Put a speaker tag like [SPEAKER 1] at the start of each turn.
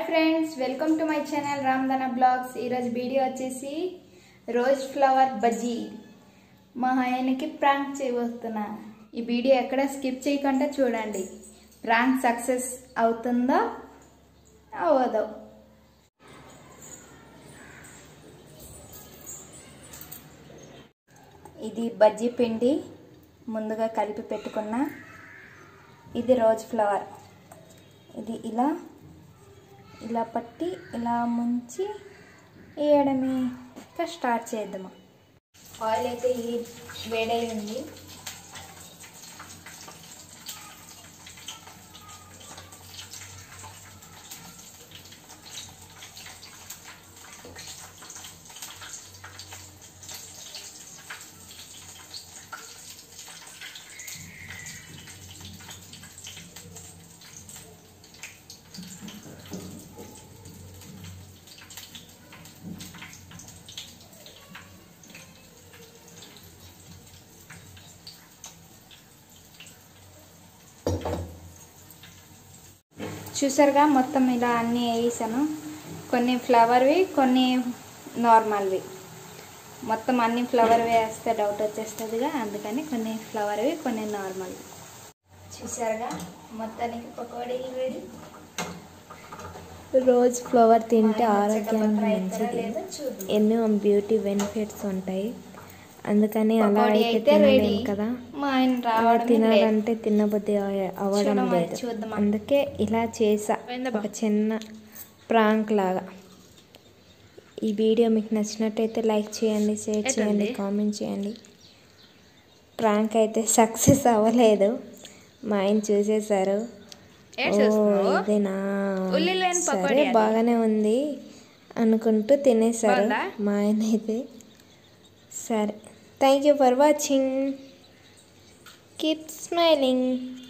[SPEAKER 1] Friends welcome to my channel Ramdhana blogs ఈరోజు video వచ్చేసి rose flower bajji మా ఆయనకి ప్రాంక్ చేయబోతున్నా ఈ వీడియో ఎక్కడ స్కిప్ చేయకుండా చూడండి ప్రాంక్ సక్సెస్ అవుతుందో అవ్వదో ఇది బజ్జీ పిండి ముందుగా కలిపి పెట్టుకున్న ఇది రోజ్ ఫ్లవర్ ఇది ఇలా ఇలా పట్టి ఇలా ముంచి వేయడమే ఇంకా స్టార్ట్ చేద్దాము ఆయిల్ అయితే ఈ వేడై ఉంది చూసారుగా మొత్తం ఇలా అన్నీ వేసాను కొన్ని ఫ్లవర్వి కొన్ని నార్మల్వి మొత్తం అన్ని ఫ్లవర్వి వేస్తే డౌట్ వచ్చేస్తుందిగా అందుకని కొన్ని ఫ్లవర్వి కొన్ని నార్మల్వి చూసారుగా మొత్తానికి పకోడీలు రెడీ
[SPEAKER 2] రోజ్ ఫ్లవర్ తింటే
[SPEAKER 1] మా ఆయన
[SPEAKER 2] ఆరోగ్యానికి
[SPEAKER 1] చక్కగా
[SPEAKER 2] మంచిది
[SPEAKER 1] అవుతారా లేదో చూద్దాం.
[SPEAKER 2] ఎన్నో బ్యూటీ బెనిఫిట్స్ ఉంటాయి అందుకని అలా
[SPEAKER 1] పకోడీ
[SPEAKER 2] అయితే
[SPEAKER 1] అయితే రెడీ
[SPEAKER 2] తినలేం కదా
[SPEAKER 1] మా ఆయన
[SPEAKER 2] అలా
[SPEAKER 1] రావడం
[SPEAKER 2] తినాలంటే తినబుద్ధి అవ- అవ్వడం
[SPEAKER 1] చూడమా,
[SPEAKER 2] లేదు
[SPEAKER 1] చూద్దామా.
[SPEAKER 2] అందుకే ఇలా చేసా
[SPEAKER 1] పోయిందా
[SPEAKER 2] ఒక చిన్న ప్రాంక్ లాగా ఈ వీడియో మీకు నచ్చినట్టయితే లైక్ చేయండి షేర్
[SPEAKER 1] ఎట్లుంది?
[SPEAKER 2] చేయండి కామెంట్ చేయండి ప్రాంక్ అయితే సక్సెస్ అవ్వలేదు మా ఆయన చూసేశారు
[SPEAKER 1] ఏం
[SPEAKER 2] ఓ,
[SPEAKER 1] చేస్తున్నావు?
[SPEAKER 2] ఇదేనా
[SPEAKER 1] ఉల్లి లేని
[SPEAKER 2] సరే
[SPEAKER 1] పకోడీ అది.
[SPEAKER 2] బాగానే ఉంది అనుకుంటూ తినేశారు
[SPEAKER 1] బాగుందా?
[SPEAKER 2] మా ఆయన అయితే సరే thank you for watching keep smiling